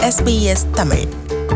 SBS Tamil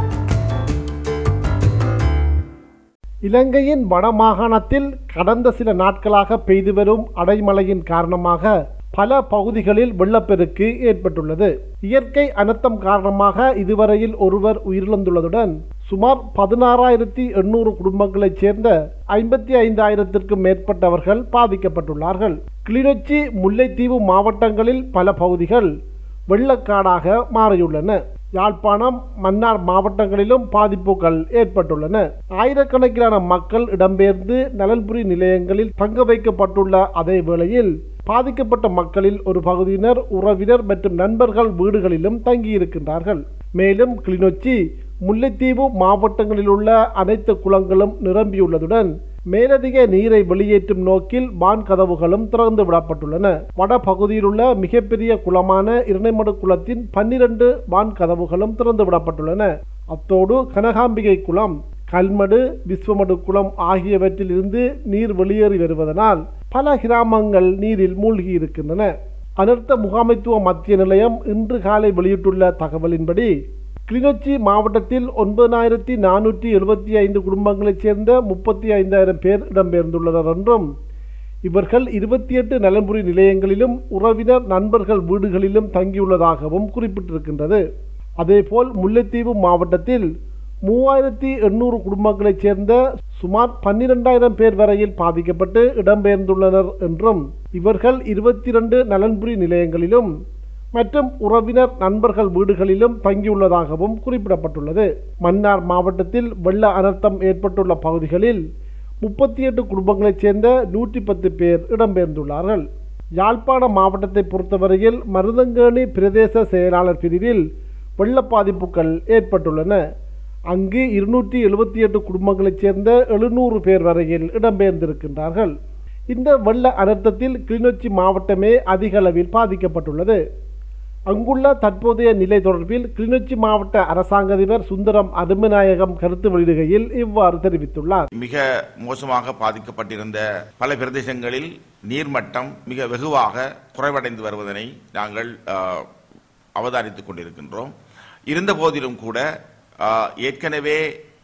இலங்கையின் வடமாகாணத்தில் கடந்த சில நாட்களாக பெய்து வரும் அடைமழையின் காரணமாக பல பகுதிகளில் வெள்ளப்பெருக்கு ஏற்பட்டுள்ளது இயற்கை அனர்த்தம் காரணமாக இதுவரையில் ஒருவர் உயிரிழந்துள்ளதுடன் சுமார் பதினாறாயிரத்தி எண்ணூறு குடும்பங்களைச் சேர்ந்த ஐம்பத்தி ஐந்தாயிரத்திற்கும் மேற்பட்டவர்கள் பாதிக்கப்பட்டுள்ளார்கள் கிளிநொச்சி முல்லைத்தீவு மாவட்டங்களில் பல பகுதிகள் வெள்ளக்காடாக மாறியுள்ளன யாழ்ப்பாணம் மன்னார் மாவட்டங்களிலும் பாதிப்புகள் ஏற்பட்டுள்ளன ஆயிரக்கணக்கிலான மக்கள் இடம்பெயர்ந்து நலன்புரி நிலையங்களில் தங்க வைக்கப்பட்டுள்ள அதே வேளையில் பாதிக்கப்பட்ட மக்களில் ஒரு பகுதியினர் உறவினர் மற்றும் நண்பர்கள் வீடுகளிலும் தங்கியிருக்கின்றார்கள் மேலும் கிளிநொச்சி முல்லைத்தீவு மாவட்டங்களில் உள்ள அனைத்து குளங்களும் நிரம்பியுள்ளதுடன் மேலதிக நீரை வெளியேற்றும் நோக்கில் வான் கதவுகளும் திறந்து விடப்பட்டுள்ளன வட பகுதியில் உள்ள மிகப்பெரிய குளமான இரணைமடு குளத்தின் பன்னிரண்டு வான் கதவுகளும் திறந்து விடப்பட்டுள்ளன அத்தோடு கனகாம்பிகை குளம் கல்மடு விஸ்வமடு குளம் ஆகியவற்றில் இருந்து நீர் வெளியேறி வருவதனால் பல கிராமங்கள் நீரில் மூழ்கி இருக்கின்றன அனர்த்த முகாமைத்துவ மத்திய நிலையம் இன்று காலை வெளியிட்டுள்ள தகவலின்படி கிளிநொச்சி மாவட்டத்தில் ஒன்பதாயிரத்தி நானூற்றி எழுபத்தி ஐந்து குடும்பங்களைச் சேர்ந்த முப்பத்தி ஐந்தாயிரம் பேர் இடம்பெயர்ந்துள்ளனர் என்றும் இவர்கள் இருபத்தி எட்டு நலன்புரி நிலையங்களிலும் உறவினர் நண்பர்கள் வீடுகளிலும் தங்கியுள்ளதாகவும் குறிப்பிட்டிருக்கின்றது அதேபோல் முல்லைத்தீவு மாவட்டத்தில் மூவாயிரத்தி எண்ணூறு குடும்பங்களைச் சேர்ந்த சுமார் பன்னிரெண்டாயிரம் பேர் வரையில் பாதிக்கப்பட்டு இடம்பெயர்ந்துள்ளனர் என்றும் இவர்கள் இருபத்தி இரண்டு நலன்புரி நிலையங்களிலும் மற்றும் உறவினர் நண்பர்கள் வீடுகளிலும் தங்கியுள்ளதாகவும் குறிப்பிடப்பட்டுள்ளது மன்னார் மாவட்டத்தில் வெள்ள அனர்த்தம் ஏற்பட்டுள்ள பகுதிகளில் முப்பத்தி எட்டு குடும்பங்களைச் சேர்ந்த நூற்றி பத்து பேர் இடம்பெயர்ந்துள்ளார்கள் யாழ்ப்பாண மாவட்டத்தை பொறுத்தவரையில் மருதங்கேணி பிரதேச செயலாளர் பிரிவில் வெள்ள பாதிப்புகள் ஏற்பட்டுள்ளன அங்கு இருநூற்றி எழுபத்தி எட்டு குடும்பங்களைச் சேர்ந்த எழுநூறு பேர் வரையில் இடம்பெயர்ந்திருக்கின்றார்கள் இந்த வெள்ள அனர்த்தத்தில் கிளிநொச்சி மாவட்டமே அதிக அளவில் பாதிக்கப்பட்டுள்ளது அங்குள்ள தற்போதைய நிலை தொடர்பில் கிளிநொச்சி மாவட்ட அரசாங்க அதிபர் சுந்தரம் அருமநாயகம் கருத்து வெளியிடுகையில் இவ்வாறு தெரிவித்துள்ளார் மிக மோசமாக பாதிக்கப்பட்டிருந்த பல பிரதேசங்களில் நீர்மட்டம் மிக வெகுவாக குறைவடைந்து வருவதனை நாங்கள் அஹ், அவதானித்துக் கொண்டிருக்கின்றோம் இருந்த போதிலும் கூட அஹ், ஏற்கனவே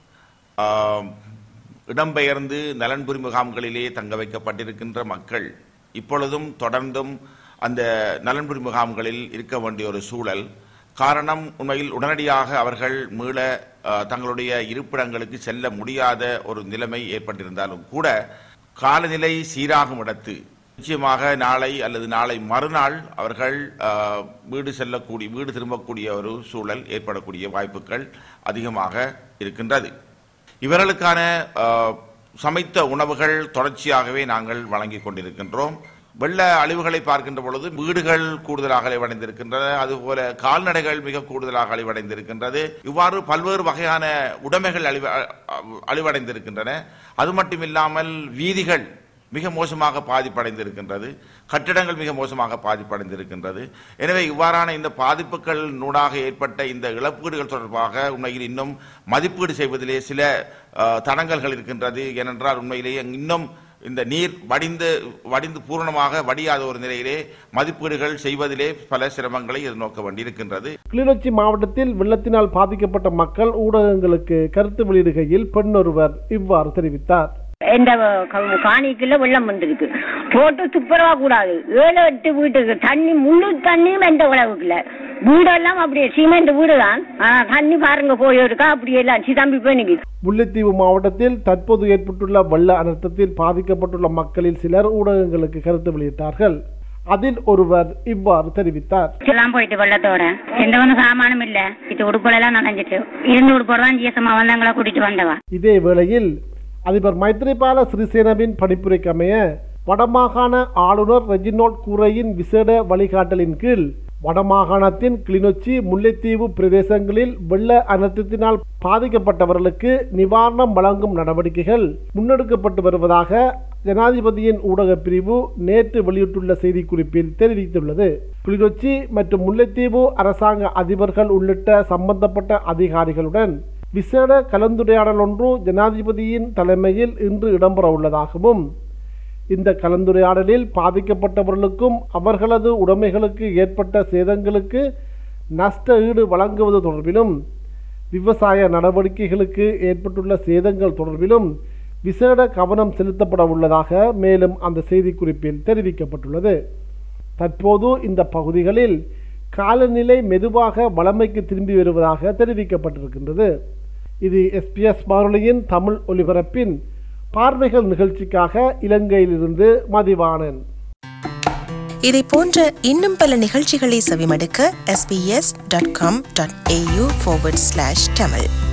அஹ், இடம்பெயர்ந்து நலன்புரி முகாம்களிலே தங்க வைக்கப்பட்டிருக்கின்ற மக்கள் இப்பொழுதும் தொடர்ந்தும் அந்த நலன்புரி முகாம்களில் இருக்க வேண்டிய ஒரு சூழல் காரணம் உண்மையில் உடனடியாக அவர்கள் மீள அஹ், தங்களுடைய இருப்பிடங்களுக்கு செல்ல முடியாத ஒரு நிலைமை ஏற்பட்டிருந்தாலும் கூட காலநிலை சீராகும் இடத்து நிச்சயமாக நாளை அல்லது நாளை மறுநாள் அவர்கள் அஹ், வீடு செல்லக்கூடிய வீடு திரும்பக்கூடிய ஒரு சூழல் ஏற்படக்கூடிய வாய்ப்புகள் அதிகமாக இருக்கின்றது இவர்களுக்கான அஹ், சமைத்த உணவுகள் தொடர்ச்சியாகவே நாங்கள் வழங்கிக் கொண்டிருக்கின்றோம் வெள்ள அழிவுகளை பார்க்கின்ற பொழுது வீடுகள் கூடுதலாக அழிவடைந்திருக்கின்றன அதுபோல கால்நடைகள் மிக கூடுதலாக அழிவடைந்திருக்கின்றது இவ்வாறு பல்வேறு வகையான உடைமைகள் அழிவ அ- அழிவடைந்திருக்கின்றன அது மட்டுமில்லாமல் வீதிகள் மிக மோசமாக பாதிப்படைந்திருக்கின்றது கட்டிடங்கள் மிக மோசமாக பாதிப்படைந்திருக்கின்றது எனவே இவ்வாறான இந்த பாதிப்புகள் நூடாக ஏற்பட்ட இந்த இழப்பீடுகள் தொடர்பாக உண்மையில் இன்னும் மதிப்பீடு செய்வதிலே சில அஹ், தடங்கல்கள் இருக்கின்றது ஏனென்றால் உண்மையிலேயே இன்னும் இந்த நீர் வடிந்து வடிந்து பூரணமாக வடியாத ஒரு நிலையிலே மதிப்பீடுகள் செய்வதிலே பல சிரமங்களை எதிர்நோக்க வேண்டியிருக்கின்றது கிளிநொச்சி மாவட்டத்தில் வெள்ளத்தினால் பாதிக்கப்பட்ட மக்கள் ஊடகங்களுக்கு கருத்து வெளியிடுகையில் பெண்ணொருவர் இவ்வாறு தெரிவித்தார் இந்த க- காணிக்குள்ள வெள்ளம் வந்திருக்கு போட்டு துப்புரவா கூடாது ஏழு எட்டு வீட்டுக்கு தண்ணி முழு தண்ணியும் எந்த உழவுக்குல வீடெல்லாம் அப்படியே சிமெண்ட் வீடு தான் ஆனா தண்ணி பாருங்க போயிருக்கா அப்படியே எல்லாம் சிதம்பி போய் நிக்குது முல்லைத்தீவு மாவட்டத்தில் தற்போது ஏற்பட்டுள்ள வெள்ள அனர்த்தத்தில் பாதிக்கப்பட்டுள்ள மக்களில் சிலர் ஊடகங்களுக்கு கருத்து வெளியிட்டார்கள் அதில் ஒருவர் இவ்வாறு தெரிவித்தார் எல்லாம் போயிட்டு வெள்ளத்தோட எந்த ஒன்றும் சாமானும் இல்ல இது உடுப்புலாம் நனைஞ்சிட்டு இருந்து உடுப்போட தான் ஜிஎஸ்எம்மா வந்தவங்கள கூட்டிட்டு வந்தவா இதே வேளையில் அதிபர் மைத்ரிபால சிறிசேனவின் பணிப்புரைக்கமைய வடமாகாண ஆளுநர் ரெஜினோல்ட் கூரையின் விசேட வழிகாட்டலின் கீழ் வடமாகாணத்தின் கிளிநொச்சி முல்லைத்தீவு பிரதேசங்களில் வெள்ள அனர்த்தத்தினால் பாதிக்கப்பட்டவர்களுக்கு நிவாரணம் வழங்கும் நடவடிக்கைகள் முன்னெடுக்கப்பட்டு வருவதாக ஜனாதிபதியின் ஊடகப் பிரிவு நேற்று வெளியிட்டுள்ள செய்திக்குறிப்பில் தெரிவித்துள்ளது கிளிநொச்சி மற்றும் முல்லைத்தீவு அரசாங்க அதிபர்கள் உள்ளிட்ட சம்பந்தப்பட்ட அதிகாரிகளுடன் விசேட கலந்துரையாடல் ஒன்று ஜனாதிபதியின் தலைமையில் இன்று இடம்பெற உள்ளதாகவும் இந்த கலந்துரையாடலில் பாதிக்கப்பட்டவர்களுக்கும் அவர்களது உடைமைகளுக்கு ஏற்பட்ட சேதங்களுக்கு நஷ்ட ஈடு வழங்குவது தொடர்பிலும் விவசாய நடவடிக்கைகளுக்கு ஏற்பட்டுள்ள சேதங்கள் தொடர்பிலும் விசேட கவனம் செலுத்தப்பட உள்ளதாக மேலும் அந்த செய்திக்குறிப்பில் தெரிவிக்கப்பட்டுள்ளது தற்போது இந்த பகுதிகளில் காலநிலை மெதுவாக வளமைக்கு திரும்பி வருவதாக தெரிவிக்கப்பட்டிருக்கின்றது இது எஸ்பிஎஸ் வானொலியின் தமிழ் ஒலிபரப்பின் பார்வைகள் நிகழ்ச்சிக்காக இலங்கையிலிருந்து மதிவாணன் இதை போன்ற இன்னும் பல நிகழ்ச்சிகளை செவிமடுக்க sbs.com.au forward slash tamil